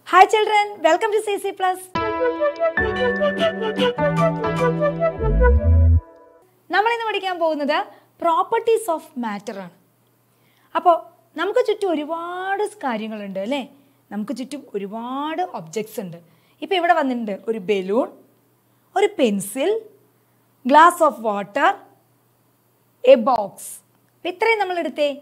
hi children welcome to C C plus നമ്മൾ ഇന്ന് പഠിക്കാൻ പോകുന്നത് പ്രോപ്പർട്ടീസ് ഓഫ് മാറ്റർ ആണ് അപ്പോൾ നമുക്ക് ചുറ്റും ഒരുപാട് കാര്യങ്ങളുണ്ട് അല്ലേ നമുക്ക് ചുറ്റും ഒരുപാട് ഒബ്ജക്ട്സ് ഉണ്ട് ഇപ്പോൾ ഇവിടെ വന്നിട്ടുണ്ട് ഒരു ബലൂൺ ഒരു pencil glass of water a box ഇത്രയും നമ്മൾ എടുത്തേ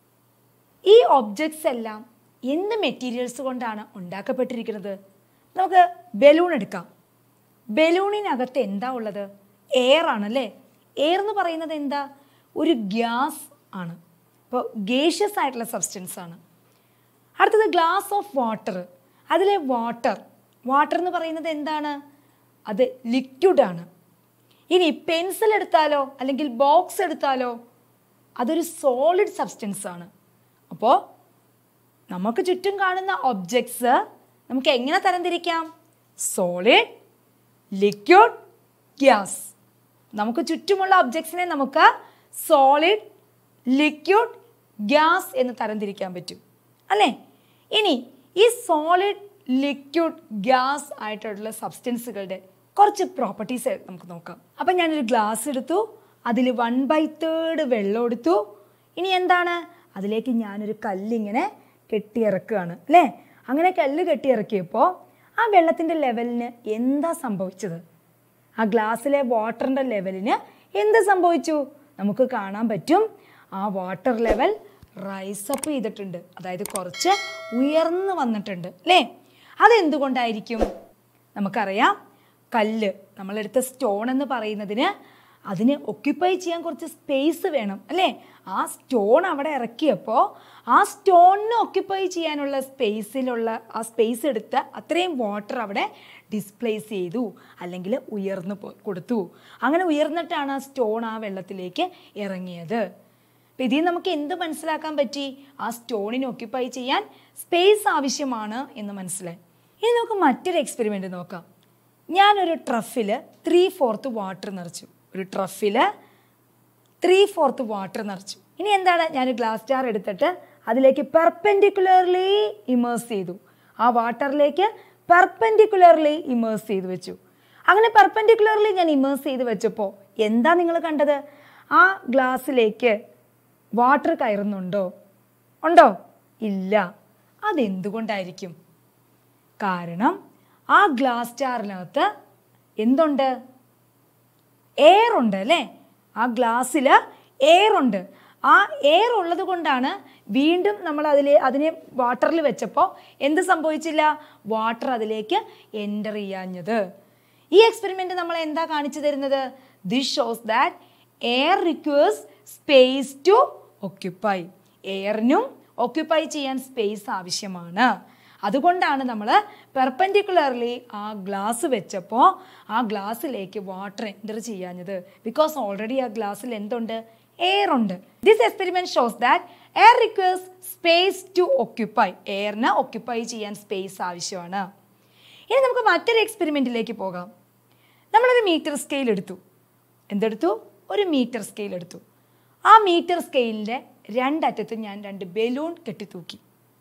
ഈ ഒബ്ജക്ട്സ് എല്ലാം എന്ത് മെറ്റീരിയൽസ് കൊണ്ടാണ് ഉണ്ടാക്കപ്പെട്ടിരിക്കുന്നത് നമുക്ക് ബലൂൺ എടുക്കാം ബലൂണിനകത്ത് എന്താ ഉള്ളത് എയർ ആണല്ലേ എയർ എന്ന് പറയുന്നത് എന്താ ഒരു ഗ്യാസ് ആണ് അപ്പോൾ ഗേഷ്യസ് ആയിട്ടുള്ള സബ്സ്റ്റൻസ് ആണ് അടുത്തത് ഗ്ലാസ് ഓഫ് വാട്ടർ അതിലെ വാട്ടർ വാട്ടർ എന്ന് പറയുന്നത് എന്താണ് അത് ലിക്വിഡാണ് ഇനി പെൻസിൽ എടുത്താലോ അല്ലെങ്കിൽ ബോക്സ് എടുത്താലോ അതൊരു സോളിഡ് സബ്സ്റ്റൻസ് ആണ് അപ്പോൾ നമുക്ക് ചുറ്റും കാണുന്ന ഒബ്ജക്ട്സ് നമുക്ക് എങ്ങനെ തരംതിരിക്കാം സോളിഡ് ലിക്വിഡ് ഗ്യാസ് നമുക്ക് ചുറ്റുമുള്ള ഒബ്ജക്ട്സിനെ നമുക്ക് സോളിഡ് ലിക്വിഡ് ഗ്യാസ് എന്ന് തരംതിരിക്കാൻ പറ്റും അല്ലേ ഇനി ഈ സോളിഡ് ലിക്വിഡ് ഗ്യാസ് ആയിട്ടുള്ള സബ്സ്റ്റൻസുകളുടെ കുറച്ച് പ്രോപ്പർട്ടീസ് നമുക്ക് നോക്കാം അപ്പം ഞാനൊരു ഗ്ലാസ് എടുത്തു അതിൽ വൺ ബൈ തേർഡ് വെള്ളം എടുത്തു ഇനി എന്താണ് അതിലേക്ക് ഞാനൊരു കല്ലിങ്ങനെ കെട്ടിയിറക്കുകയാണ് അല്ലേ അങ്ങനെ കല്ല് കെട്ടിയിറക്കിയപ്പോൾ ആ വെള്ളത്തിൻ്റെ ലെവലിന് എന്താ സംഭവിച്ചത് ആ ഗ്ലാസ്സിലെ വാട്ടറിൻ്റെ ലെവലിന് എന്ത് സംഭവിച്ചു നമുക്ക് കാണാൻ പറ്റും ആ വാട്ടർ ലെവൽ റൈസ് അപ്പ് ചെയ്തിട്ടുണ്ട് അതായത് കുറച്ച് ഉയർന്നു വന്നിട്ടുണ്ട് അല്ലേ അതെന്തുകൊണ്ടായിരിക്കും നമുക്കറിയാം കല്ല് നമ്മളെടുത്ത സ്റ്റോൺ എന്ന് പറയുന്നതിന് അതിന് ഒക്യുപ്പൈ ചെയ്യാൻ കുറച്ച് സ്പേസ് വേണം അല്ലേ ആ സ്റ്റോൺ അവിടെ ഇറക്കിയപ്പോൾ ആ സ്റ്റോണിന് ഒക്യുപ്പൈ ചെയ്യാനുള്ള സ്പേസിലുള്ള ആ സ്പേസ് എടുത്ത് അത്രയും വാട്ടർ അവിടെ ഡിസ്പ്ലേസ് ചെയ്തു അല്ലെങ്കിൽ ഉയർന്നു പോ- കൊടുത്തു അങ്ങനെ ഉയർന്നിട്ടാണ് ആ സ്റ്റോൺ ആ വെള്ളത്തിലേക്ക് ഇറങ്ങിയത് അപ്പം ഇതിൽ നമുക്ക് എന്ത് മനസ്സിലാക്കാൻ പറ്റി ആ സ്റ്റോണിന് ഒക്യുപ്പൈ ചെയ്യാൻ സ്പേസ് ആവശ്യമാണ് എന്ന് മനസ്സിലായി ഇനി നമുക്ക് മറ്റൊരു എക്സ്പെരിമെൻ്റ് നോക്കാം ഞാനൊരു ട്രഫിൽ ത്രീ ഫോർത്ത് വാട്ടർ നിറച്ചു ഒരു ട്രഫിൽ ത്രീ ഫോർത്ത് വാട്ടർ നിറച്ചു ഇനി എന്താണ് ഞാൻ ഗ്ലാസ് ജാർ എടുത്തിട്ട് അതിലേക്ക് പെർപെൻഡിക്കുലർലി ഇമേഴ്സ് ചെയ്തു ആ വാട്ടറിലേക്ക് പെർപെൻഡിക്കുലർലി ഇമേഴ്സ് ചെയ്ത് വെച്ചു അങ്ങനെ പെർപെൻഡിക്കുലർലി ഞാൻ ഇമേഴ്സ് ചെയ്ത് വെച്ചപ്പോൾ എന്താ നിങ്ങൾ കണ്ടത് ആ ഗ്ലാസ്സിലേക്ക് വാട്ടർ കയറുന്നുണ്ടോ ഉണ്ടോ ഇല്ല അതെന്തുകൊണ്ടായിരിക്കും കാരണം ആ ഗ്ലാസ് ജാറിനകത്ത് എന്തുണ്ട് എയർ ഉണ്ട് അല്ലേ ആ ഗ്ലാസ്സിൽ എയർ ഉണ്ട് ആ എയർ ഉള്ളത് കൊണ്ടാണ് വീണ്ടും നമ്മൾ അതിൽ അതിനെ വാട്ടറിൽ വെച്ചപ്പോൾ എന്ത് സംഭവിച്ചില്ല വാട്ടർ അതിലേക്ക് എൻ്റർ ചെയ്യാഞ്ഞത് ഈ എക്സ്പെരിമെൻ്റ് നമ്മൾ എന്താ കാണിച്ചു തരുന്നത് this shows that air requires space to occupy എയറിനും ഒക്യുപ്പൈ ചെയ്യാൻ സ്പേസ് ആവശ്യമാണ് അതുകൊണ്ടാണ് നമ്മൾ പെർപെൻഡിക്കുലർലി ആ ഗ്ലാസ് വെച്ചപ്പോൾ ആ ഗ്ലാസ്സിലേക്ക് വാട്ടർ എൻ്റർ ചെയ്യാഞ്ഞത് ബിക്കോസ് ഓൾറെഡി ആ ഗ്ലാസ്സിൽ എന്തുണ്ട് എയർ ഉണ്ട് this experiment shows that air requires space to occupy എയറിന് ഒക്യുപ്പൈ ചെയ്യാൻ സ്പേസ് ആവശ്യമാണ് ഇനി നമുക്ക് മറ്റൊരു എക്സ്പെരിമെൻറ്റിലേക്ക് പോകാം നമ്മളൊരു മീറ്റർ സ്കെയിൽ എടുത്തു എന്തെടുത്തു ഒരു മീറ്റർ സ്കെയിൽ എടുത്തു ആ മീറ്റർ സ്കെയിലിൻ്റെ രണ്ടറ്റത്ത് ഞാൻ രണ്ട് ബലൂൺ കെട്ടിത്തൂക്കി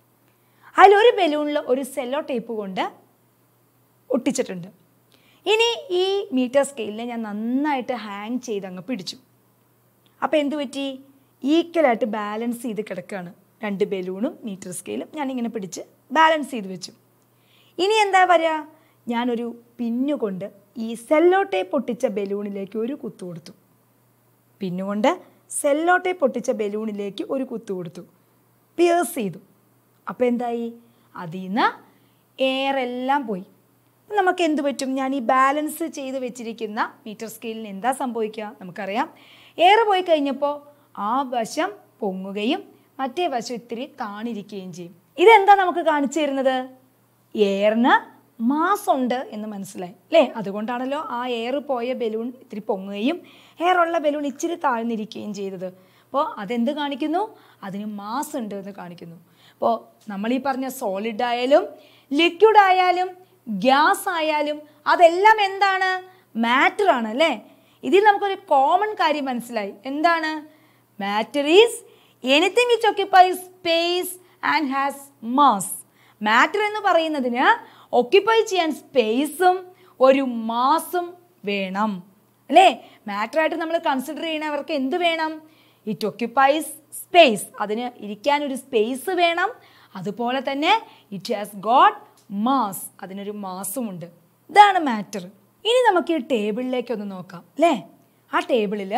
അതിലൊരു ബലൂണിൽ ഒരു സെല്ലോ ടേപ്പ് കൊണ്ട് ഒട്ടിച്ചിട്ടുണ്ട് ഇനി ഈ മീറ്റർ സ്കെയിലിനെ ഞാൻ നന്നായിട്ട് ഹാങ് ചെയ്ത് അങ്ങ് പിടിച്ചു അപ്പോൾ എന്ത് പറ്റി ഈക്വലായിട്ട് ബാലൻസ് ചെയ്ത് കിടക്കുകയാണ് രണ്ട് ബലൂണും മീറ്റർ സ്കെയിലും ഞാനിങ്ങനെ പിടിച്ച് ബാലൻസ് ചെയ്ത് വെച്ചു ഇനി എന്താ വരിക ഞാനൊരു പിന്നുകൊണ്ട് ഈ സെല്ലോ ടേപ്പ് ഒട്ടിച്ച ബലൂണിലേക്ക് ഒരു കുത്തു കൊടുത്തു പിന്നുകൊണ്ട് സെല്ലോ ടേപ്പ് ഒട്ടിച്ച ബലൂണിലേക്ക് ഒരു കുത്തു കൊടുത്തു പിയേഴ്സ് ചെയ്തു അപ്പോൾ എന്തായി അതിൽ നിന്ന് എയർ എല്ലാം പോയി അപ്പം നമുക്ക് എന്ത് പറ്റും ഞാൻ ഈ ബാലൻസ് ചെയ്ത് വെച്ചിരിക്കുന്ന മീറ്റർ സ്കെയിലിന് എന്താ സംഭവിക്കുക നമുക്കറിയാം എയർ പോയി കഴിഞ്ഞപ്പോൾ ആ വശം പൊങ്ങുകയും മറ്റേ വശം ഇത്തിരി താണിരിക്കുകയും ചെയ്യും ഇതെന്താ നമുക്ക് കാണിച്ചു തരുന്നത് എയറിന് മാസ് ഉണ്ട് എന്ന് മനസ്സിലായി അല്ലേ അതുകൊണ്ടാണല്ലോ ആ എയർ പോയ ബലൂൺ ഇത്തിരി പൊങ്ങുകയും എയർ ഉള്ള ബലൂൺ ഇച്ചിരി താഴ്ന്നിരിക്കുകയും ചെയ്തത് അപ്പോൾ അതെന്ത് കാണിക്കുന്നു അതിന് മാസ് ഉണ്ട് എന്ന് കാണിക്കുന്നു അപ്പോൾ നമ്മൾ ഈ പറഞ്ഞ സോളിഡ് ആയാലും ലിക്വിഡ് ആയാലും ഗ്യാസ് ആയാലും അതെല്ലാം എന്താണ് മാറ്റർ ആണ് അല്ലേ ഇതിൽ നമുക്കൊരു കോമൺ കാര്യം മനസ്സിലായി എന്താണ് matter is anything which occupies space and has mass matter എന്ന് പറയുന്നതിന് ഒക്യുപ്പൈ ചെയ്യാൻ സ്പേസും ഒരു മാസും വേണം അല്ലേ മാറ്ററായിട്ട് നമ്മൾ കൺസിഡർ ചെയ്യണവർക്ക് എന്ത് വേണം ഇറ്റ് ഒക്യുപ്പൈസ് സ്പേസ് അതിന് ഇരിക്കാൻ ഒരു സ്പേസ് വേണം അതുപോലെ തന്നെ ഇറ്റ് ഹാസ് ഗോഡ് മാസ് അതിനൊരു മാസുമുണ്ട് ഇതാണ് മാറ്റർ ഇനി നമുക്ക് ഈ ടേബിളിലേക്ക് ഒന്ന് നോക്കാം അല്ലേ ആ ടേബിളിൽ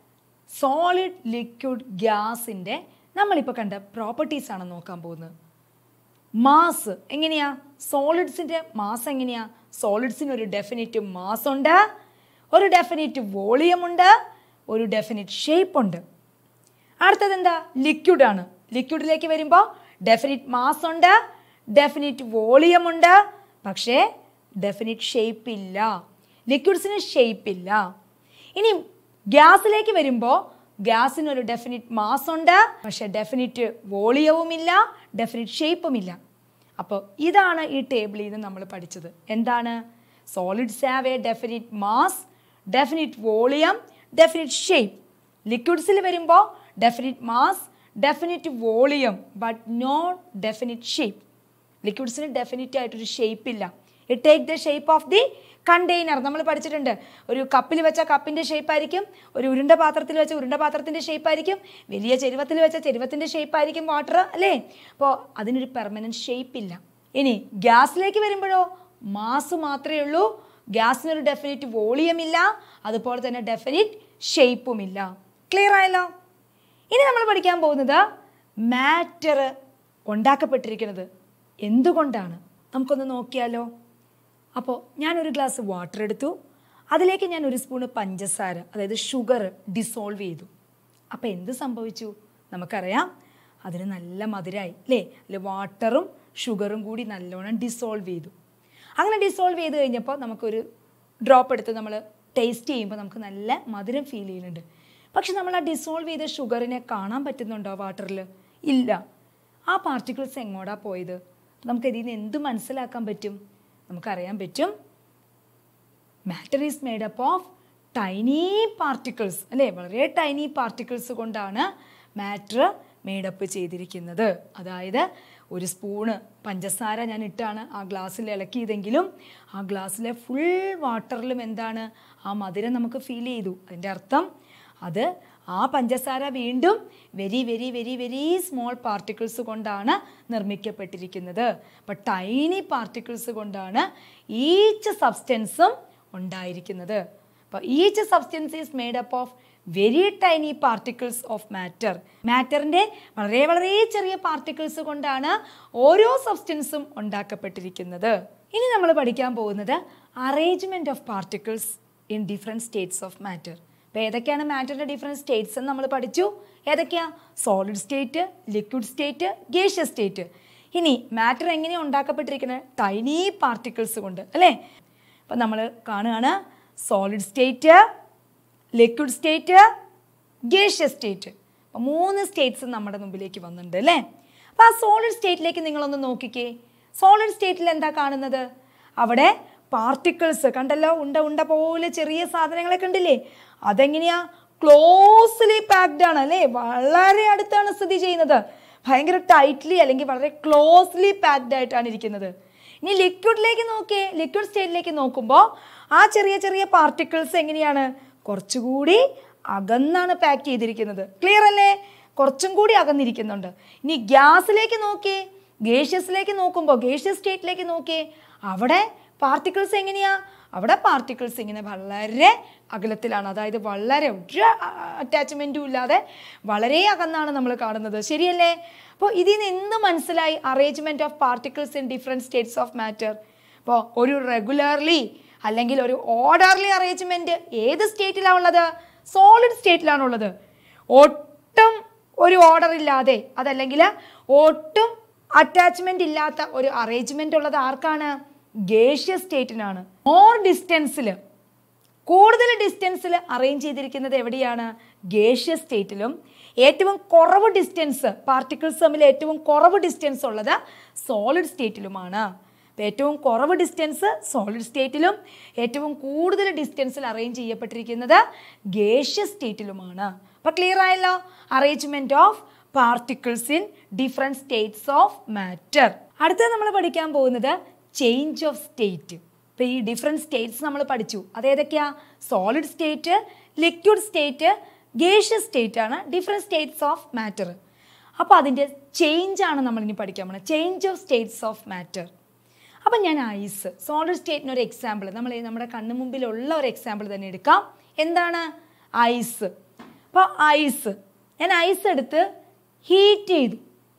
സോളിഡ് ലിക്വിഡ് ഗ്യാസിൻ്റെ നമ്മളിപ്പോൾ കണ്ട പ്രോപ്പർട്ടീസ് ആണ് നോക്കാൻ പോകുന്നത് മാസ് എങ്ങനെയാ സോളിഡ്സിൻ്റെ മാസ് എങ്ങനെയാ സോളിഡ്സിന് ഒരു ഡെഫിനിറ്റ് മാസ് ഉണ്ട് ഒരു ഡെഫിനിറ്റ് വോളിയം ഉണ്ട് ഒരു ഡെഫിനിറ്റ് ഷേപ്പ് ഉണ്ട് അടുത്തത് എന്താ ലിക്വിഡ് ആണ് ലിക്വിഡിലേക്ക് വരുമ്പോൾ ഡെഫിനിറ്റ് മാസ് ഉണ്ട് ഡെഫിനിറ്റ് വോളിയം ഉണ്ട് പക്ഷേ ഡെഫിനിറ്റ് ഷേപ്പ് ഇല്ല ലിക്വിഡ്സിന് ഷേപ്പ് ഇല്ല ഇനി ഗ്യാസിലേക്ക് വരുമ്പോൾ ഗ്യാസിന് ഒരു ഡെഫിനിറ്റ് മാസ് ഉണ്ട് പക്ഷേ ഡെഫിനിറ്റ് വോളിയവും ഇല്ല ഡെഫിനിറ്റ് ഷേപ്പും ഇല്ല അപ്പോൾ ഇതാണ് ഈ ടേബിളിൽ നിന്ന് നമ്മൾ പഠിച്ചത് എന്താണ് solids have a definite mass definite volume definite shape ലിക്വിഡ്സിൽ വരുമ്പോൾ definite mass definite volume but not definite shape ലിക്വിഡ്സിന് ഡെഫിനിറ്റ് ആയിട്ടൊരു ഷേപ്പ് ഇല്ല it take the shape of the container നമ്മൾ പഠിച്ചിട്ടുണ്ട് ഒരു കപ്പിൽ വെച്ച കപ്പിൻ്റെ ഷേപ്പ് ആയിരിക്കും ഒരു ഉരുണ്ട പാത്രത്തിൽ വെച്ച ഉരുണ്ട പാത്രത്തിൻ്റെ ഷേപ്പ് ആയിരിക്കും വലിയ ചെരുവത്തിൽ വെച്ച ചെരുവത്തിൻ്റെ ഷേപ്പ് ആയിരിക്കും വാട്ടർ അല്ലേ അപ്പോൾ അതിനൊരു പെർമനൻറ്റ് ഷേപ്പ് ഇല്ല ഇനി ഗ്യാസിലേക്ക് വരുമ്പോഴോ മാസ് മാത്രമേ ഉള്ളൂ ഗ്യാസിനൊരു ഡെഫിനിറ്റ് വോളിയം ഇല്ല അതുപോലെ തന്നെ ഡെഫിനിറ്റ് ഷേപ്പും ഇല്ല ക്ലിയർ ആയല്ലോ ഇനി നമ്മൾ പഠിക്കാൻ പോകുന്നത് മാറ്റർ ഉണ്ടാക്കപ്പെട്ടിരിക്കുന്നത് എന്തുകൊണ്ടാണ് നമുക്കൊന്ന് നോക്കിയാലോ അപ്പോൾ ഞാനൊരു ഗ്ലാസ് വാട്ടർ എടുത്തു അതിലേക്ക് ഞാൻ ഒരു സ്പൂണ് പഞ്ചസാര അതായത് ഷുഗർ ഡിസോൾവ് ചെയ്തു അപ്പോൾ എന്ത് സംഭവിച്ചു നമുക്കറിയാം അതിന് നല്ല മധുരമായി അല്ലേ അല്ലെ വാട്ടറും ഷുഗറും കൂടി നല്ലോണം ഡിസോൾവ് ചെയ്തു അങ്ങനെ ഡിസോൾവ് ചെയ്ത് കഴിഞ്ഞപ്പോൾ നമുക്കൊരു ഡ്രോപ്പ് എടുത്ത് നമ്മൾ ടേസ്റ്റ് ചെയ്യുമ്പോൾ നമുക്ക് നല്ല മധുരം ഫീൽ ചെയ്യുന്നുണ്ട് പക്ഷെ നമ്മൾ ആ ഡിസോൾവ് ചെയ്ത ഷുഗറിനെ കാണാൻ പറ്റുന്നുണ്ടോ വാട്ടറിൽ ഇല്ല ആ പാർട്ടിക്കിൾസ് എങ്ങോട്ടാ പോയത് നമുക്ക് ഇതിൽ നിന്ന് എന്ത് മനസ്സിലാക്കാൻ പറ്റും നമുക്കറിയാൻ പറ്റും matter is made up of tiny particles അല്ലേ വളരെ ടൈനി പാർട്ടിക്കിൾസ് കൊണ്ടാണ് മാറ്റർ മേഡപ്പ് ചെയ്തിരിക്കുന്നത് അതായത് ഒരു സ്പൂണ് പഞ്ചസാര ഞാൻ ഇട്ടാണ് ആ ഗ്ലാസ്സിൽ ഇളക്കിയതെങ്കിലും ആ ഗ്ലാസ്സിലെ ഫുൾ വാട്ടറിലും എന്താണ് ആ മധുരം നമുക്ക് ഫീൽ ചെയ്തു അതിൻ്റെ അർത്ഥം അത് ആ പഞ്ചസാര വീണ്ടും very very very very small particles കൊണ്ടാണ് നിർമ്മിക്കപ്പെട്ടിരിക്കുന്നത് അപ്പം ടൈനി പാർട്ടിക്കിൾസ് കൊണ്ടാണ് ഈച്ച് സബ്സ്റ്റൻസും ഉണ്ടായിരിക്കുന്നത് അപ്പോൾ each substance is made up of very tiny particles of matter മാറ്ററിൻ്റെ വളരെ വളരെ ചെറിയ പാർട്ടിക്കിൾസ് കൊണ്ടാണ് ഓരോ സബ്സ്റ്റൻസും ഉണ്ടാക്കപ്പെട്ടിരിക്കുന്നത് ഇനി നമ്മൾ പഠിക്കാൻ പോകുന്നത് arrangement of particles in different states of matter അപ്പോൾ ഏതൊക്കെയാണ് മാറ്ററിൻ്റെ ഡിഫറെൻറ്റ് സ്റ്റേറ്റ്സ് എന്ന് നമ്മൾ പഠിച്ചു ഏതൊക്കെയാണ് solid state liquid state gaseous state ഇനി മാറ്റർ എങ്ങനെയാണ് ഉണ്ടാക്കപ്പെട്ടിരിക്കുന്നത് ടൈനി പാർട്ടിക്കിൾസ് കൊണ്ട് അല്ലേ അപ്പം നമ്മൾ കാണുകയാണ് solid state liquid state gaseous state അപ്പം മൂന്ന് സ്റ്റേറ്റ്സ് നമ്മുടെ മുമ്പിലേക്ക് വന്നിട്ടുണ്ട് അല്ലേ അപ്പോൾ ആ സോളിഡ് സ്റ്റേറ്റിലേക്ക് നിങ്ങളൊന്ന് നോക്കിക്കേ സോളിഡ് സ്റ്റേറ്റിൽ എന്താ കാണുന്നത് അവിടെ പാർട്ടിക്കിൾസ് കണ്ടല്ലോ ഉണ്ട ഉണ്ട പോലെ ചെറിയ സാധനങ്ങളൊക്കെ ഉണ്ടില്ലേ അതെങ്ങനെയാ ക്ലോസ്ലി പാക്ഡ് ആണ് അല്ലേ വളരെ അടുത്താണ് സ്ഥിതി ചെയ്യുന്നത് ഭയങ്കര ടൈറ്റ്ലി അല്ലെങ്കിൽ വളരെ ക്ലോസ്ലി പാക്ഡ് ആയിട്ടാണ് ഇരിക്കുന്നത് ഇനി ലിക്വിഡിലേക്ക് നോക്കിയേ ലിക്വിഡ് സ്റ്റേറ്റിലേക്ക് നോക്കുമ്പോൾ ആ ചെറിയ ചെറിയ പാർട്ടിക്കിൾസ് എങ്ങനെയാണ് കുറച്ചുകൂടി അകന്നാണ് പാക്ക് ചെയ്തിരിക്കുന്നത് ക്ലിയർ അല്ലേ കുറച്ചും കൂടി അകന്നിരിക്കുന്നുണ്ട് ഇനി ഗ്യാസിലേക്ക് നോക്കിയേ ഗേഷ്യസിലേക്ക് നോക്കുമ്പോൾ ഗേഷ്യസ് സ്റ്റേറ്റിലേക്ക് നോക്കിയേ അവിടെ പാർട്ടിക്കിൾസ് എങ്ങനെയാ അവിടെ പാർട്ടിക്കിൾസ് ഇങ്ങനെ വളരെ അകലത്തിലാണ് അതായത് വളരെ ഒരു അറ്റാച്ച്മെൻറ്റും ഇല്ലാതെ വളരെ അകന്നാണ് നമ്മൾ കാണുന്നത് ശരിയല്ലേ അപ്പോൾ ഇതിൽ നിന്ന് എന്ത് മനസ്സിലായി arrangement of particles in different states of matter അപ്പോൾ ഒരു റെഗുലർലി അല്ലെങ്കിൽ ഒരു ഓർഡർലി അറേഞ്ച്മെൻറ്റ് ഏത് സ്റ്റേറ്റിലാണ് ഉള്ളത് സോളിഡ് സ്റ്റേറ്റിലാണുള്ളത് ഒട്ടും ഒരു ഓർഡർ ഇല്ലാതെ അതല്ലെങ്കിൽ ഒട്ടും അറ്റാച്ച്മെൻ്റ് ഇല്ലാത്ത ഒരു അറേഞ്ച്മെൻ്റ് ഉള്ളത് ആർക്കാണ് ഗേഷ്യസ് സ്റ്റേറ്റിനാണ് മോർ ഡിസ്റ്റൻസിൽ കൂടുതൽ ഡിസ്റ്റൻസിൽ അറേഞ്ച് ചെയ്തിരിക്കുന്നത് എവിടെയാണ് ഗേഷ്യസ് സ്റ്റേറ്റിലും ഏറ്റവും കുറവ് ഡിസ്റ്റൻസ് പാർട്ടിക്കിൾസ് തമ്മിൽ ഏറ്റവും കുറവ് ഡിസ്റ്റൻസ് ഉള്ളത് സോളിഡ് സ്റ്റേറ്റിലുമാണ് അപ്പോൾ ഏറ്റവും കുറവ് ഡിസ്റ്റൻസ് സോളിഡ് സ്റ്റേറ്റിലും ഏറ്റവും കൂടുതൽ ഡിസ്റ്റൻസിൽ അറേഞ്ച് ചെയ്യപ്പെട്ടിരിക്കുന്നത് ഗേഷ്യസ് സ്റ്റേറ്റിലുമാണ് അപ്പോൾ ക്ലിയർ ആയല്ലോ arrangement of particles in different states of matter അടുത്തത് നമ്മൾ പഠിക്കാൻ പോകുന്നത് ചേഞ്ച് ഓഫ് സ്റ്റേറ്റ് ഇപ്പോൾ ഈ ഡിഫറെൻറ്റ് സ്റ്റേറ്റ്സ് നമ്മൾ പഠിച്ചു അതേതൊക്കെയാ solid state liquid state gaseous state ആണ് ഡിഫറെൻറ്റ് സ്റ്റേറ്റ്സ് ഓഫ് മാറ്റർ അപ്പോൾ അതിൻ്റെ ചേഞ്ച് ആണ് നമ്മൾ ഇനി പഠിക്കാൻ പോകുന്നത് change of states of matter അപ്പം ഞാൻ ഐസ് സോളിഡ് സ്റ്റേറ്റിന് ഒരു എക്സാമ്പിൾ നമ്മൾ ഈ നമ്മുടെ കണ്ണു മുമ്പിലുള്ള ഒരു എക്സാമ്പിൾ തന്നെ എടുക്കാം എന്താണ് ഐസ് അപ്പോൾ ഐസ് ഞാൻ ഐസ് എടുത്ത് ഹീറ്റ് ചെയ്തു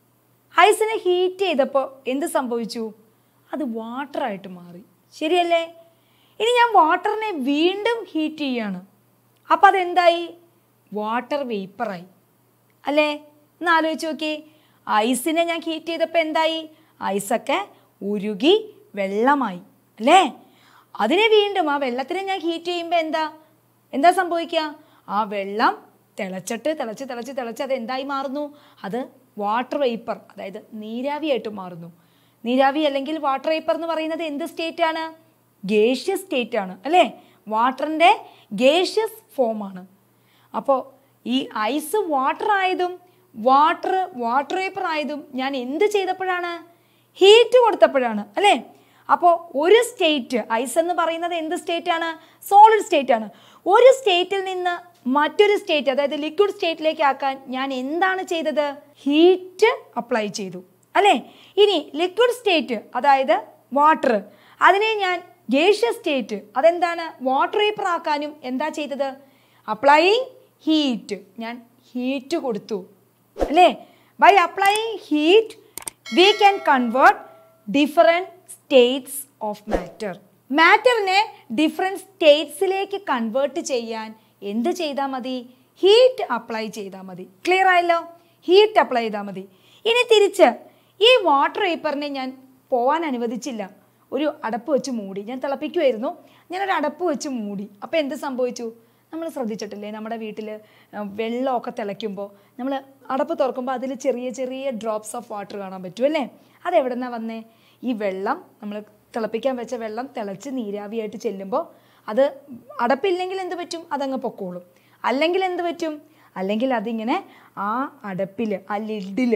ഐസിനെ ഹീറ്റ് ചെയ്തപ്പോൾ എന്ത് സംഭവിച്ചു അത് വാട്ടറായിട്ട് മാറി ശരിയല്ലേ ഇനി ഞാൻ വാട്ടറിനെ വീണ്ടും ഹീറ്റ് ചെയ്യാണ് അപ്പോൾ അതെന്തായി വാട്ടർ വേപ്പറായി അല്ലേ ഒന്ന് ആലോചിച്ച് നോക്കി ഐസിനെ ഞാൻ ഹീറ്റ് ചെയ്തപ്പോൾ എന്തായി ഐസൊക്കെ ഉരുകി വെള്ളമായി അല്ലേ അതിനെ വീണ്ടും ആ വെള്ളത്തിനെ ഞാൻ ഹീറ്റ് ചെയ്യുമ്പോൾ എന്താ എന്താ സംഭവിക്കുക ആ വെള്ളം തിളച്ചിട്ട് തിളച്ച് തിളച്ച് തിളച്ച് അത് എന്തായി മാറുന്നു അത് വാട്ടർ വേപ്പർ അതായത് നീരാവിയായിട്ട് മാറുന്നു നീരാവി അല്ലെങ്കിൽ വാട്ടർ വേപ്പർ എന്ന് പറയുന്നത് എന്ത് സ്റ്റേറ്റ് ആണ് ഗേഷ്യസ് സ്റ്റേറ്റ് ആണ് അല്ലേ വാട്ടറിൻ്റെ ഗേഷ്യസ് ഫോമാണ് അപ്പോൾ ഈ ഐസ് വാട്ടർ ആയതും വാട്ടർ വാട്ടർ വേപ്പർ ആയതും ഞാൻ എന്ത് ചെയ്തപ്പോഴാണ് ഹീറ്റ് കൊടുത്തപ്പോഴാണ് അല്ലേ അപ്പോൾ ഒരു സ്റ്റേറ്റ് ഐസ് എന്ന് പറയുന്നത് എന്ത് സ്റ്റേറ്റ് ആണ് സോളിഡ് സ്റ്റേറ്റ് ആണ് ഒരു സ്റ്റേറ്റിൽ നിന്ന് മറ്റൊരു സ്റ്റേറ്റ് അതായത് ലിക്വിഡ് സ്റ്റേറ്റിലേക്ക് ആക്കാൻ ഞാൻ എന്താണ് ചെയ്തത് ഹീറ്റ് അപ്ലൈ ചെയ്തു അല്ലേ ഇനി ലിക്വിഡ് സ്റ്റേറ്റ് അതായത് വാട്ടർ അതിനെ ഞാൻ ഗേഷ്യസ് സ്റ്റേറ്റ് അതെന്താണ് വാട്ടർ വേപ്പർ ആക്കാനും എന്താ ചെയ്തത് അപ്ലൈയിങ് ഹീറ്റ് ഞാൻ ഹീറ്റ് കൊടുത്തു അല്ലേ by applying heat we can convert different states of matter മാറ്ററിനെ ഡിഫറെൻറ്റ് സ്റ്റേറ്റ്സിലേക്ക് കൺവേർട്ട് ചെയ്യാൻ എന്ത് ചെയ്താൽ മതി ഹീറ്റ് അപ്ലൈ ചെയ്താൽ മതി ക്ലിയർ ആയല്ലോ ഹീറ്റ് അപ്ലൈ ചെയ്താൽ മതി ഇനി തിരിച്ച് ഈ വാട്ടർ വേപ്പറിനെ ഞാൻ പോകാൻ അനുവദിച്ചില്ല ഒരു അടപ്പ് വെച്ച് മൂടി ഞാൻ തിളപ്പിക്കുമായിരുന്നു ഞാനൊരു അടപ്പ് വെച്ച് മൂടി അപ്പോൾ എന്ത് സംഭവിച്ചു നമ്മൾ ശ്രദ്ധിച്ചിട്ടില്ലേ നമ്മുടെ വീട്ടിൽ വെള്ളമൊക്കെ തിളയ്ക്കുമ്പോൾ നമ്മൾ അടപ്പ് തുറക്കുമ്പോൾ അതിൽ ചെറിയ ചെറിയ ഡ്രോപ്സ് ഓഫ് വാട്ടർ കാണാൻ പറ്റും അല്ലേ അതെവിടെ നിന്നാണ് വന്നേ ഈ വെള്ളം നമ്മൾ തിളപ്പിക്കാൻ വെച്ച വെള്ളം തിളച്ച് നീരാവിയായിട്ട് ചെല്ലുമ്പോൾ അത് അടപ്പില്ലെങ്കിൽ എന്ത് പറ്റും അതങ്ങ് പൊക്കോളും അല്ലെങ്കിൽ എന്ത് പറ്റും അല്ലെങ്കിൽ അതിങ്ങനെ ആ അടപ്പിൽ ആ ലിഡിൽ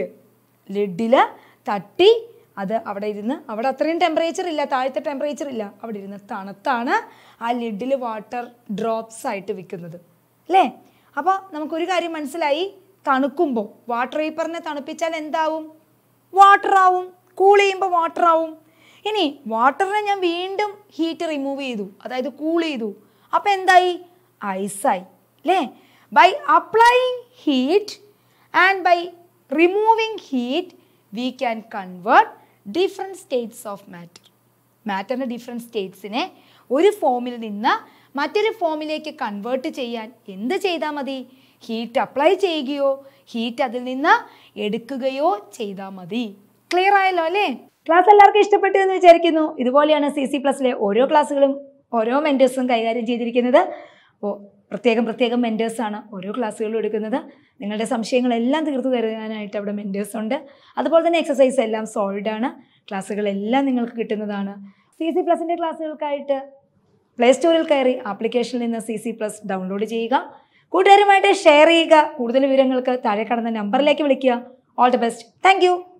ലിഡിൽ തട്ടി അത് അവിടെ ഇരുന്ന് അവിടെ അത്രയും ടെമ്പറേച്ചർ ഇല്ല താഴത്തെ ടെമ്പറേച്ചർ ഇല്ല അവിടെ ഇരുന്ന് തണുത്താണ് ആ ലിഡിൽ വാട്ടർ ഡ്രോപ്സ് ആയിട്ട് വിൽക്കുന്നത് അല്ലേ അപ്പോൾ നമുക്കൊരു കാര്യം മനസ്സിലായി തണുക്കുമ്പോൾ വാട്ടർ വേപ്പറിനെ തണുപ്പിച്ചാൽ എന്താവും വാട്ടർ ആവും കൂൾ ചെയ്യുമ്പോൾ വാട്ടർ ആവും ഇനി വാട്ടറിനെ ഞാൻ വീണ്ടും ഹീറ്റ് റിമൂവ് ചെയ്തു അതായത് കൂൾ ചെയ്തു അപ്പോൾ എന്തായി ഐസായി അല്ലേ by applying heat and by removing heat we can convert different states of matter മാറ്ററിൻ്റെ ഡിഫറെൻറ്റ് സ്റ്റേറ്റ്സിനെ ഒരു ഫോമിൽ നിന്ന് മറ്റൊരു ഫോമിലേക്ക് കൺവേർട്ട് ചെയ്യാൻ എന്ത് ചെയ്താൽ മതി ഹീറ്റ് അപ്ലൈ ചെയ്യുകയോ ഹീറ്റ് അതിൽ നിന്ന് എടുക്കുകയോ ചെയ്താൽ മതി ക്ലിയർ ആയല്ലോ അല്ലേ ക്ലാസ് എല്ലാവർക്കും ഇഷ്ടപ്പെട്ടു എന്ന് വിചാരിക്കുന്നു ഇതുപോലെയാണ് സി സി പ്ലസിലെ ഓരോ ക്ലാസ്സുകളും ഓരോ മെൻറ്റേഴ്സും കൈകാര്യം ചെയ്തിരിക്കുന്നത് അപ്പോൾ പ്രത്യേകം പ്രത്യേകം മെൻറ്റേഴ്സാണ് ഓരോ ക്ലാസ്സുകളും എടുക്കുന്നത് നിങ്ങളുടെ സംശയങ്ങളെല്ലാം തീർത്തു തരാനായിട്ട് അവിടെ മെൻറ്റേഴ്സ് ഉണ്ട് അതുപോലെ തന്നെ എക്സസൈസ് എല്ലാം സോൾവ് ആണ് ക്ലാസ്സുകളെല്ലാം നിങ്ങൾക്ക് കിട്ടുന്നതാണ് സി സി പ്ലസിൻ്റെ ക്ലാസ്സുകൾക്കായിട്ട് പ്ലേ സ്റ്റോറിൽ കയറി ആപ്ലിക്കേഷനിൽ നിന്ന് സി സി പ്ലസ് ഡൗൺലോഡ് ചെയ്യുക കൂട്ടുകാരുമായിട്ട് ഷെയർ ചെയ്യുക കൂടുതൽ വിവരങ്ങൾക്ക് താഴെ കടന്ന നമ്പറിലേക്ക് വിളിക്കുക ഓൾ ദി ബെസ്റ്റ് താങ്ക്